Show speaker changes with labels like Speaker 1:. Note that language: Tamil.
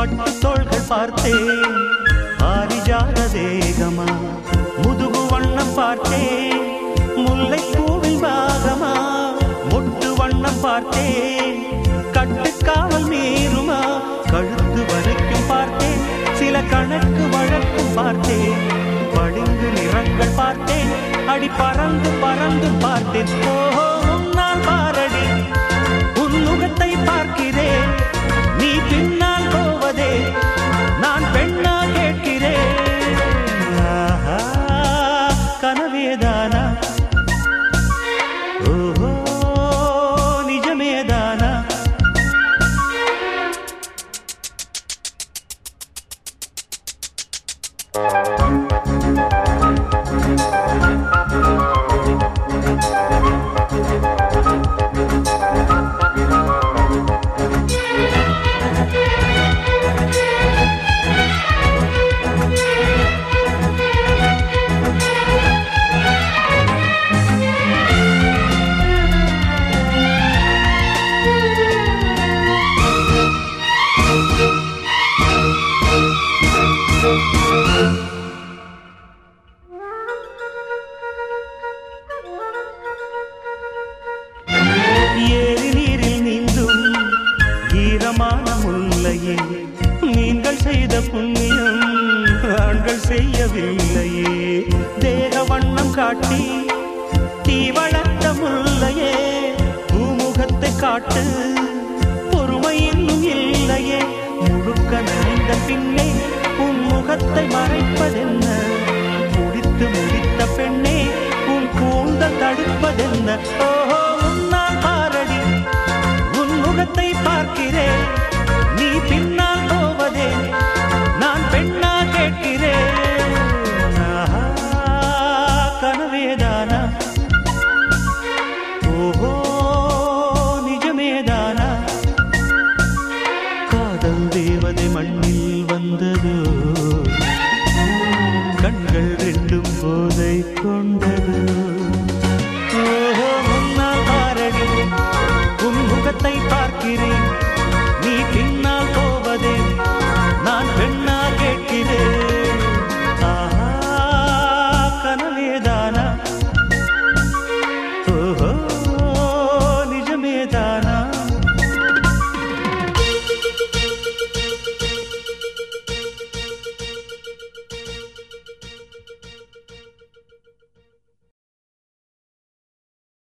Speaker 1: பட்டு தோள்கள் பார்த்தேன் பாரிஜாத தேகமா முதுகு வண்ணம் பார்த்தேன் முல்லை பூவில் பாகமா மொட்டு வண்ணம் பார்த்தேன் கட்டுக்காவல் மீறுமா கழுத்து வரைக்கும் பார்த்தேன் சில கணக்கு வழக்கும் பார்த்தேன் பளிங்கு நிறங்கள் பார்த்தேன் அடி பறந்து பறந்து பார்த்தேன் ஓஹோ நான் பாரடி உன் முகத்தை பார்க்கிறேன் நீ பின்னால் போவதே நான் பெண்ணா கேட்கிறேன் ஆஹா, கனவேதானா ஓஹோ நிஜமேதானா ஏரி நீரில் நீந்தும் ஈரமான முல்லையே நீங்கள் செய்த புண்ணியம் ஆண்கள் செய்யவில்லையே தேக வண்ணம் காட்டி தீ வளர்த்த முல்லையே பூமுகத்தை காட்டு பொறுமை இன்னும் இல்லையே முழுக்க நனைந்த பின்னே உன் முகத்தை மறைப்பதென்ன முடித்து முடித்த பெண்ணே உன் கூந்தல் தடுப்பதென்ன ஓஹோ உன்னால் பாரடி உன் முகத்தை பார்க்கிறேன் நீ பின்னால் போவதே நான் பெண்ணா கேட்கிறேன் ஆஹா, கனவேதானா ஓஹோ நிஜமேதானா காதல் தேவதை மண்ணில் வந்ததோ கண்கள் ரெண்டும் போதை கொண்டது ஓஹோ முன்னால் பாரடி உன் முகத்தை பார்க்கிறேன் நீ பின்னால் போவதே நான் பெண்ணா கேட்கிறேன் ஆஹா கனவேதானா